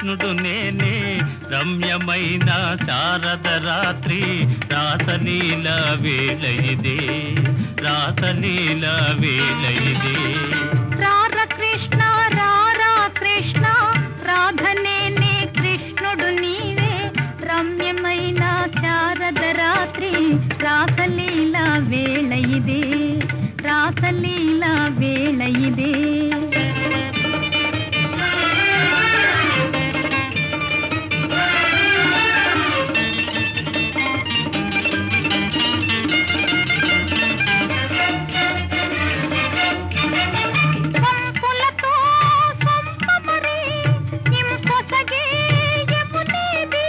కృష్ణుడు నేనే రమ్యమైన శారద రాత్రి రాసలీల వేళ ఇదే రాసలీల వేళ ఇదే రార కృష్ణ రారా కృష్ణ రాధనేనే కృష్ణుడు నీవే రమ్యమైన శారద రాత్రి రాసలీల వేళ ఇదే రాసలీల వేళ ఇదే పంపులతో సొంపమరి ఇంపొసగే యమునేది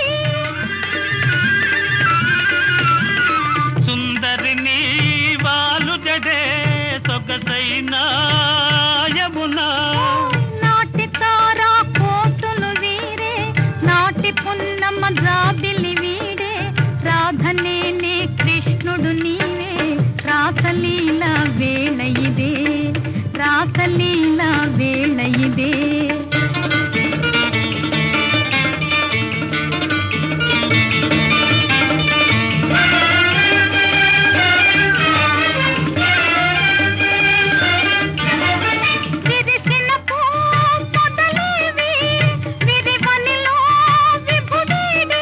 సుందరిని వాలు జడే సొగసైన యమునా నాటి తారా కోటులు వీరే నాటి పున్నమ్మ జాబిలి వీడే రాధనేనే కృష్ణుడు నీవే రాసలీల వేళ ఇదే రాసలీల వేళ ఇదే విరిసిన పూ పొదలేవి విరివనిలో విభుడేడి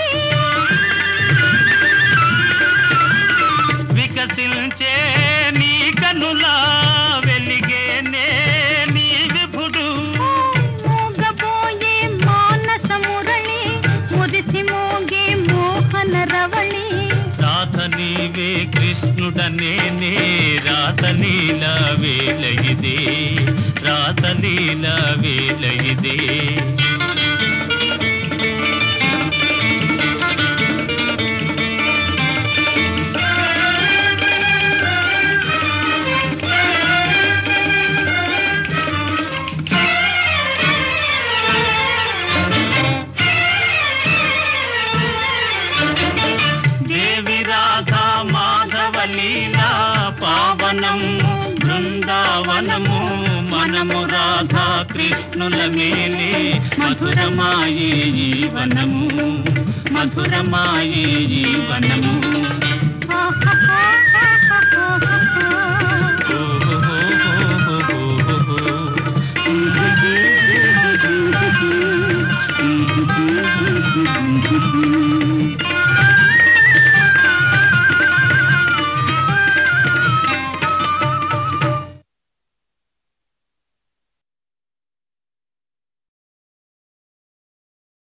వికసించే నీ కనులా వెలిగేనే నీ విభుడు మోగబోయే మానస మురళి ముదిసి మోగే మోహన రవళి రాత నీవే కృష్ణుడనేనే రాసలీల వేళ ఇదే రాసలీల వేళ ఇదే దేవి రాధా మాధవ లీలా పావనము బృందావనము మనము రాధా కృష్ణుల మేలే మధురమాయే ఈ వనము మధురమాయే ఈ వనము ఆహాహాహాహాహా.